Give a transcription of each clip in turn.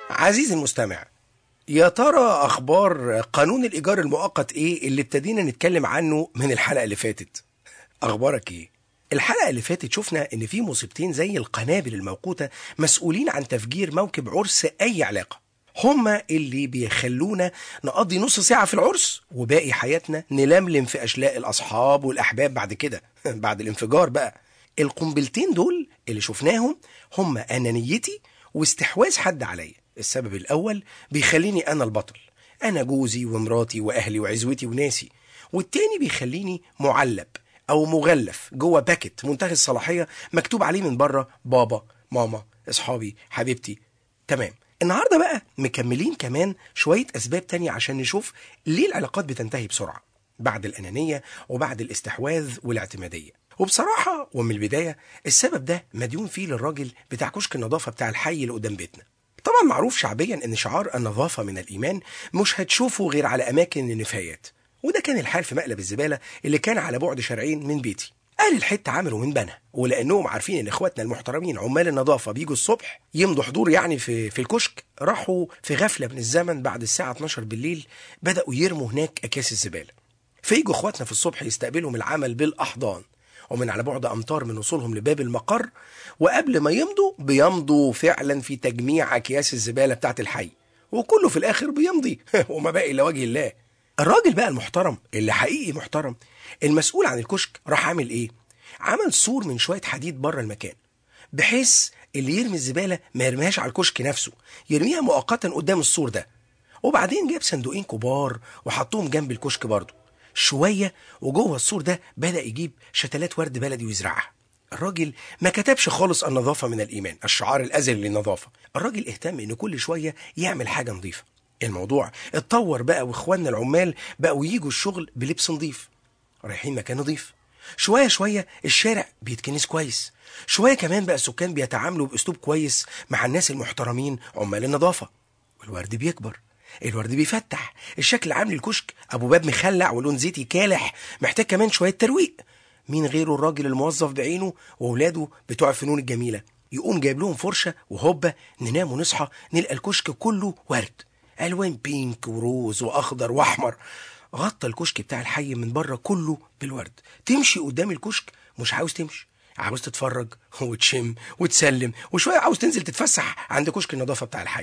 عزيزي المستمع يا ترى اخبار قانون الايجار المؤقت ايه اللي ابتدينا نتكلم عنه من الحلقه اللي فاتت اخبارك ايه الحلقه اللي فاتت شفنا ان في مصيبتين زي القنابل الموقوته مسؤولين عن تفجير موكب عرس اي علاقه هما اللي بيخلونا نقضي نص ساعة في العرس وباقي حياتنا نلملم في أشلاء الأصحاب والأحباب بعد كده بعد الانفجار بقى القنبلتين دول اللي شفناهم هما أنانيتي واستحواذ حد عليا السبب الأول بيخليني أنا البطل أنا جوزي ومراتي وأهلي وعزوتي وناسي والتاني بيخليني معلب أو مغلف جوه باكت منتهي الصلاحية مكتوب عليه من بره بابا ماما أصحابي حبيبتي تمام النهارده بقى مكملين كمان شوية أسباب تانية عشان نشوف ليه العلاقات بتنتهي بسرعة بعد الأنانية وبعد الاستحواذ والاعتمادية وبصراحة ومن البداية السبب ده مديون فيه للراجل بتاع كشك النظافة بتاع الحي اللي قدام بيتنا طبعا معروف شعبيا ان شعار النظافة من الإيمان مش هتشوفه غير على أماكن النفايات وده كان الحال في مقلب الزبالة اللي كان على بعد شارعين من بيتي اهل الحته عملوا من بنا ولانهم عارفين ان اخواتنا المحترمين عمال النظافه بيجوا الصبح يمضوا حضور يعني في في الكشك راحوا في غفله من الزمن بعد الساعه 12 بالليل بداوا يرموا هناك اكياس الزباله فيجوا اخواتنا في الصبح يستقبلهم العمل بالاحضان ومن على بعد امتار من وصولهم لباب المقر وقبل ما يمضوا بيمضوا فعلا في تجميع اكياس الزباله بتاعت الحي وكله في الاخر بيمضي وما باقي الا وجه الله الراجل بقى المحترم اللي حقيقي محترم المسؤول عن الكشك راح عامل ايه عمل سور من شويه حديد بره المكان بحيث اللي يرمي الزباله ما يرميهاش على الكشك نفسه يرميها مؤقتا قدام السور ده وبعدين جاب صندوقين كبار وحطهم جنب الكشك برضه شويه وجوه السور ده بدا يجيب شتلات ورد بلدي ويزرعها الراجل ما كتبش خالص النظافه من الايمان الشعار الازلي للنظافه الراجل اهتم ان كل شويه يعمل حاجه نظيفه الموضوع اتطور بقى واخواننا العمال بقوا يجوا الشغل بلبس نظيف رايحين مكان نظيف شويه شويه الشارع بيتكنس كويس شويه كمان بقى السكان بيتعاملوا باسلوب كويس مع الناس المحترمين عمال النظافه والورد بيكبر الورد بيفتح الشكل عام للكشك ابو باب مخلع ولون زيتي كالح محتاج كمان شويه ترويق مين غيره الراجل الموظف بعينه واولاده بتوع الفنون الجميله يقوم جايب لهم فرشه وهوبا ننام ونصحى نلقى الكشك كله ورد الوان بينك وروز واخضر واحمر غطى الكشك بتاع الحي من بره كله بالورد تمشي قدام الكشك مش عاوز تمشي عاوز تتفرج وتشم وتسلم وشويه عاوز تنزل تتفسح عند كشك النظافه بتاع الحي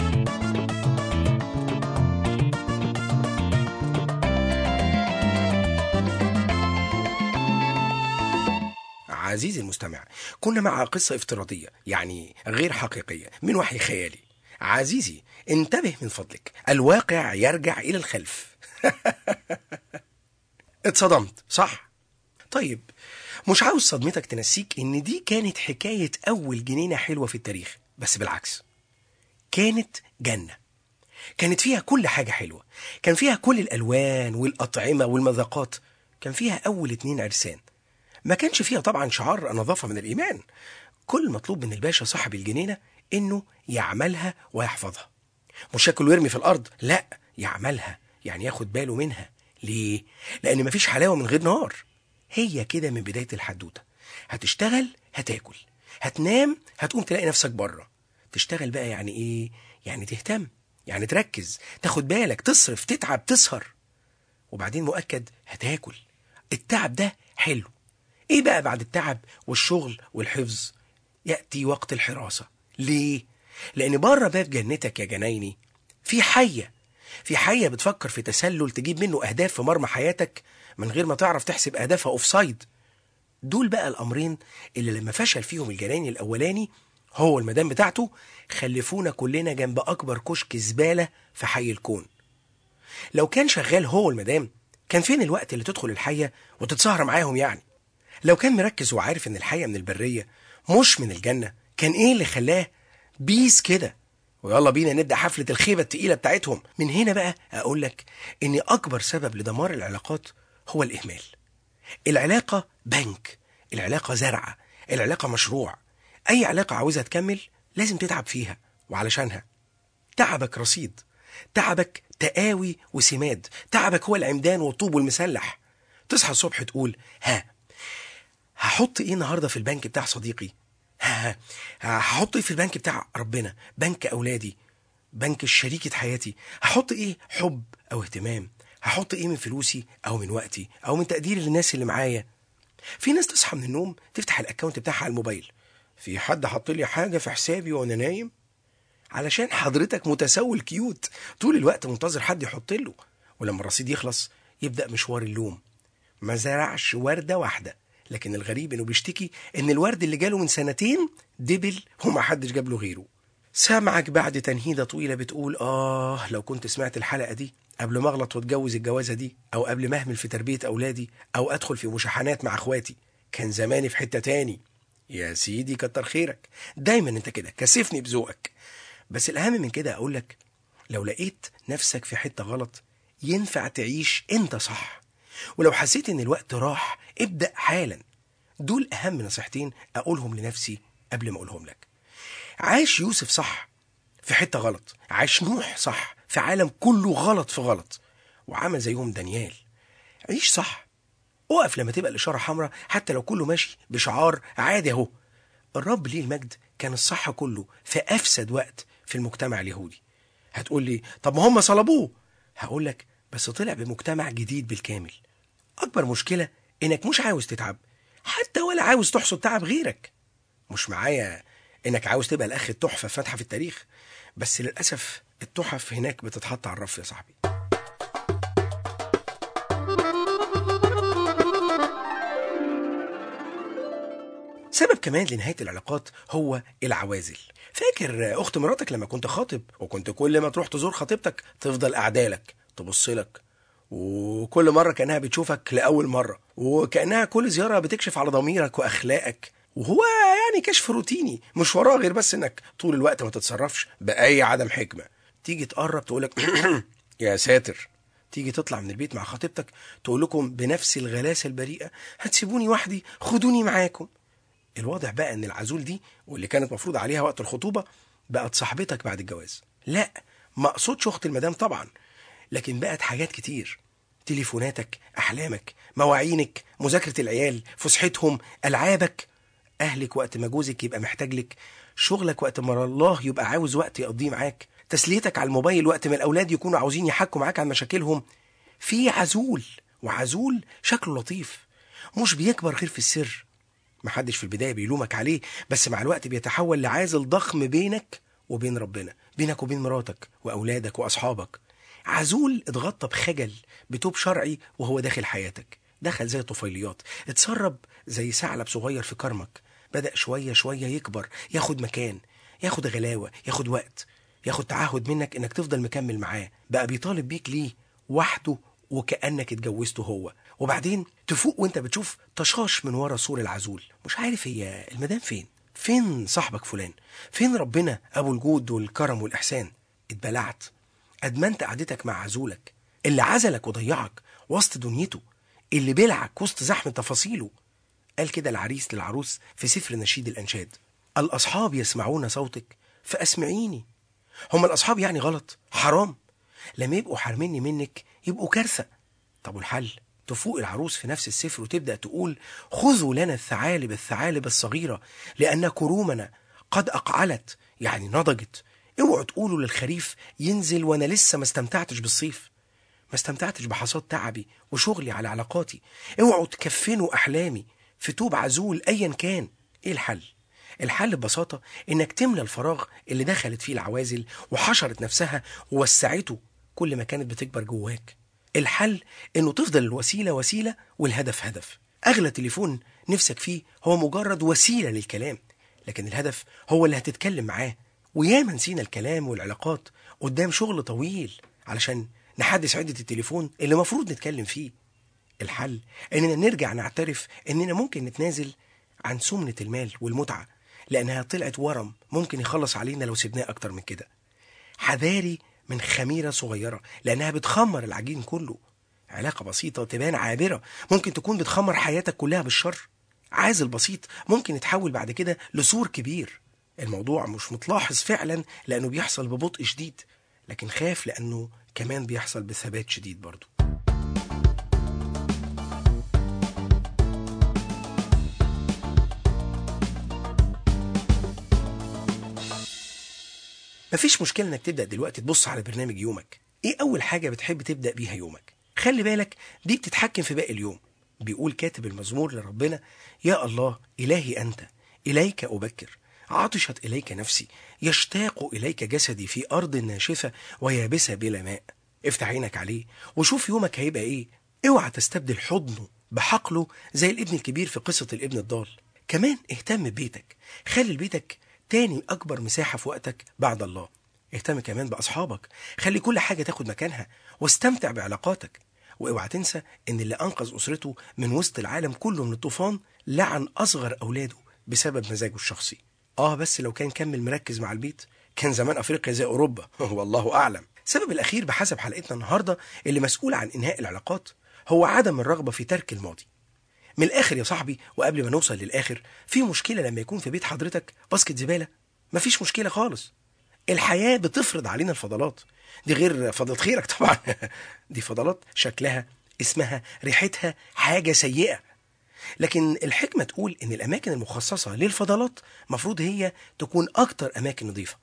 عزيزي المستمع كنا مع قصة افتراضية يعني غير حقيقية من وحي خيالي عزيزي انتبه من فضلك الواقع يرجع إلى الخلف اتصدمت صح طيب مش عاوز صدمتك تنسيك ان دي كانت حكاية اول جنينة حلوة في التاريخ بس بالعكس كانت جنة كانت فيها كل حاجة حلوة كان فيها كل الألوان والأطعمة والمذاقات كان فيها أول اتنين عرسان ما كانش فيها طبعا شعار النظافة من الإيمان كل مطلوب من الباشا صاحب الجنينة إنه يعملها ويحفظها مش ياكل ويرمي في الأرض لا يعملها يعني ياخد باله منها ليه؟ لأن مفيش حلاوة من غير نار هي كده من بداية الحدوتة هتشتغل هتاكل هتنام هتقوم تلاقي نفسك بره تشتغل بقى يعني ايه؟ يعني تهتم يعني تركز تاخد بالك تصرف تتعب تسهر وبعدين مؤكد هتاكل التعب ده حلو ايه بقى بعد التعب والشغل والحفظ يأتي وقت الحراسة ليه؟ لأن بره باب جنتك يا جنايني في حية في حية بتفكر في تسلل تجيب منه أهداف في مرمى حياتك من غير ما تعرف تحسب أهدافها أوف سايد دول بقى الأمرين اللي لما فشل فيهم الجنايني الأولاني هو المدام بتاعته خلفونا كلنا جنب أكبر كشك زبالة في حي الكون لو كان شغال هو المدام كان فين الوقت اللي تدخل الحية وتتسهر معاهم يعني لو كان مركز وعارف ان الحية من البرية مش من الجنة كان ايه اللي خلاه بيس كده ويلا بينا نبدا حفله الخيبه التقيله بتاعتهم من هنا بقى اقول لك ان اكبر سبب لدمار العلاقات هو الاهمال العلاقه بنك العلاقه زرعه العلاقه مشروع اي علاقه عاوزها تكمل لازم تتعب فيها وعلشانها تعبك رصيد تعبك تقاوي وسماد تعبك هو العمدان والطوب والمسلح تصحى الصبح تقول ها هحط ايه النهارده في البنك بتاع صديقي ها هحط ايه في البنك بتاع ربنا بنك اولادي بنك شريكة حياتي هحط ايه حب او اهتمام هحط ايه من فلوسي او من وقتي او من تقديري للناس اللي معايا في ناس تصحى من النوم تفتح الاكونت بتاعها على الموبايل في حد حط لي حاجه في حسابي وانا نايم علشان حضرتك متسول كيوت طول الوقت منتظر حد يحط له ولما الرصيد يخلص يبدا مشوار اللوم ما زرعش ورده واحده لكن الغريب انه بيشتكي ان الورد اللي جاله من سنتين دبل وما حدش جاب له غيره سامعك بعد تنهيدة طويلة بتقول آه لو كنت سمعت الحلقة دي قبل ما أغلط وأتجوز الجوازة دي أو قبل ما أهمل في تربية أولادي أو أدخل في مشاحنات مع إخواتي كان زماني في حتة تاني يا سيدي كتر خيرك دايما أنت كده كسفني بذوقك بس الأهم من كده أقولك لو لقيت نفسك في حتة غلط ينفع تعيش أنت صح ولو حسيت إن الوقت راح ابدأ حالا دول أهم نصيحتين أقولهم لنفسي قبل ما أقولهم لك عاش يوسف صح في حتة غلط عاش نوح صح في عالم كله غلط في غلط وعمل زيهم دانيال عيش صح اقف لما تبقى الإشارة حمراء حتى لو كله ماشي بشعار عادي أهو الرب ليه المجد كان الصح كله في أفسد وقت في المجتمع اليهودي هتقول لي طب ما هم صلبوه هقول لك بس طلع بمجتمع جديد بالكامل أكبر مشكلة إنك مش عاوز تتعب حتى ولا عاوز تحصد تعب غيرك مش معايا انك عاوز تبقى الاخ التحفه فاتحه في التاريخ بس للاسف التحف هناك بتتحط على الرف يا صاحبي سبب كمان لنهايه العلاقات هو العوازل فاكر اخت مراتك لما كنت خاطب وكنت كل ما تروح تزور خطيبتك تفضل قاعدالك تبص لك وكل مره كانها بتشوفك لاول مره وكانها كل زياره بتكشف على ضميرك واخلاقك وهو يعني كشف روتيني مش وراه غير بس انك طول الوقت ما تتصرفش باي عدم حكمه تيجي تقرب تقولك يا ساتر تيجي تطلع من البيت مع خطيبتك تقول لكم بنفس الغلاسه البريئه هتسيبوني وحدي خدوني معاكم الواضح بقى ان العزول دي واللي كانت مفروض عليها وقت الخطوبه بقت صاحبتك بعد الجواز لا ما اقصدش اخت المدام طبعا لكن بقت حاجات كتير تليفوناتك احلامك مواعينك مذاكره العيال فسحتهم العابك اهلك وقت ما جوزك يبقى محتاج لك شغلك وقت ما الله يبقى عاوز وقت يقضيه معاك تسليتك على الموبايل وقت ما الاولاد يكونوا عاوزين يحكوا معاك عن مشاكلهم في عزول وعزول شكله لطيف مش بيكبر غير في السر محدش في البدايه بيلومك عليه بس مع الوقت بيتحول لعازل ضخم بينك وبين ربنا بينك وبين مراتك واولادك واصحابك عزول اتغطى بخجل بتوب شرعي وهو داخل حياتك دخل زي طفيليات اتسرب زي ثعلب صغير في كرمك بدأ شوية شوية يكبر ياخد مكان ياخد غلاوة ياخد وقت ياخد تعهد منك انك تفضل مكمل معاه بقى بيطالب بيك ليه وحده وكأنك اتجوزته هو وبعدين تفوق وانت بتشوف طشاش من ورا سور العزول مش عارف هي المدام فين فين صاحبك فلان فين ربنا ابو الجود والكرم والاحسان اتبلعت ادمنت قعدتك مع عزولك اللي عزلك وضيعك وسط دنيته اللي بيلعك وسط زحمة تفاصيله قال كده العريس للعروس في سفر نشيد الأنشاد الأصحاب يسمعون صوتك فأسمعيني هم الأصحاب يعني غلط حرام لما يبقوا حارميني منك يبقوا كارثة طب والحل تفوق العروس في نفس السفر وتبدأ تقول خذوا لنا الثعالب الثعالب الصغيرة لأن كرومنا قد أقعلت يعني نضجت اوعوا تقولوا للخريف ينزل وانا لسه ما استمتعتش بالصيف ما استمتعتش بحصاد تعبي وشغلي على علاقاتي اوعوا تكفنوا احلامي في توب عزول ايا كان ايه الحل الحل ببساطه انك تملى الفراغ اللي دخلت فيه العوازل وحشرت نفسها ووسعته كل ما كانت بتكبر جواك الحل انه تفضل الوسيله وسيله والهدف هدف اغلى تليفون نفسك فيه هو مجرد وسيله للكلام لكن الهدف هو اللي هتتكلم معاه وياما نسينا الكلام والعلاقات قدام شغل طويل علشان نحدث عدة التليفون اللي مفروض نتكلم فيه الحل اننا نرجع نعترف اننا ممكن نتنازل عن سمنة المال والمتعة لانها طلعت ورم ممكن يخلص علينا لو سيبناه اكتر من كده حذاري من خميرة صغيرة لانها بتخمر العجين كله علاقة بسيطة تبان عابرة ممكن تكون بتخمر حياتك كلها بالشر عازل بسيط ممكن يتحول بعد كده لسور كبير الموضوع مش متلاحظ فعلا لانه بيحصل ببطء شديد لكن خاف لانه كمان بيحصل بثبات شديد برضه مفيش مشكلة انك تبدأ دلوقتي تبص على برنامج يومك ايه اول حاجة بتحب تبدأ بيها يومك خلي بالك دي بتتحكم في باقي اليوم بيقول كاتب المزمور لربنا يا الله إلهي أنت إليك أبكر عطشت إليك نفسي يشتاق إليك جسدي في أرض ناشفة ويابسة بلا ماء افتح عينك عليه وشوف يومك هيبقى إيه اوعى تستبدل حضنه بحقله زي الابن الكبير في قصة الابن الضال كمان اهتم ببيتك خلي بيتك تاني أكبر مساحة في وقتك بعد الله اهتم كمان بأصحابك خلي كل حاجة تاخد مكانها واستمتع بعلاقاتك واوعى تنسى ان اللي انقذ اسرته من وسط العالم كله من الطوفان لعن اصغر اولاده بسبب مزاجه الشخصي اه بس لو كان كمل مركز مع البيت كان زمان افريقيا زي اوروبا والله اعلم السبب الاخير بحسب حلقتنا النهارده اللي مسؤول عن انهاء العلاقات هو عدم الرغبه في ترك الماضي من الاخر يا صاحبي وقبل ما نوصل للاخر في مشكله لما يكون في بيت حضرتك باسكت زباله مفيش مشكله خالص الحياه بتفرض علينا الفضلات دي غير فضلة خيرك طبعا دي فضلات شكلها اسمها ريحتها حاجة سيئة لكن الحكمة تقول إن الأماكن المخصصة للفضلات مفروض هي تكون أكتر أماكن نظيفة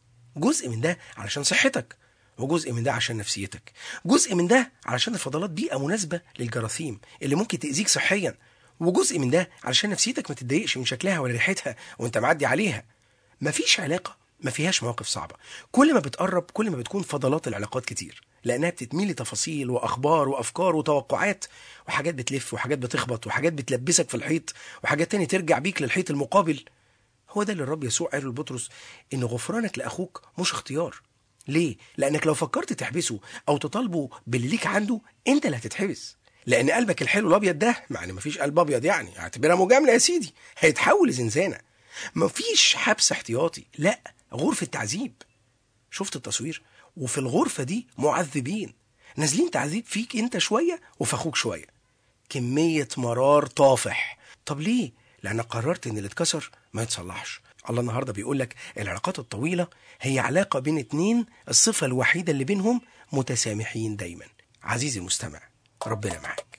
جزء من ده علشان صحتك وجزء من ده عشان نفسيتك جزء من ده علشان الفضلات بيئة مناسبة للجراثيم اللي ممكن تأذيك صحيا وجزء من ده علشان نفسيتك ما تتضايقش من شكلها ولا ريحتها وانت معدي عليها مفيش علاقة ما فيهاش مواقف صعبة كل ما بتقرب كل ما بتكون فضلات العلاقات كتير لأنها بتتميل لتفاصيل وأخبار وأفكار وتوقعات وحاجات بتلف وحاجات بتخبط وحاجات بتلبسك في الحيط وحاجات تاني ترجع بيك للحيط المقابل هو ده اللي الرب يسوع قاله لبطرس إن غفرانك لأخوك مش اختيار ليه؟ لأنك لو فكرت تحبسه أو تطالبه باللي ليك عنده أنت اللي هتتحبس لأن قلبك الحلو الأبيض ده يعني مفيش قلب أبيض يعني اعتبرها مجاملة يا سيدي هيتحول لزنزانة مفيش حبس احتياطي لا غرفة تعذيب شفت التصوير وفي الغرفة دي معذبين نازلين تعذيب فيك انت شوية وفي اخوك شوية كمية مرار طافح طب ليه؟ لأنك قررت إن اللي اتكسر ما يتصلحش الله النهاردة بيقول لك العلاقات الطويلة هي علاقة بين اتنين الصفة الوحيدة اللي بينهم متسامحين دايما عزيزي المستمع ربنا معاك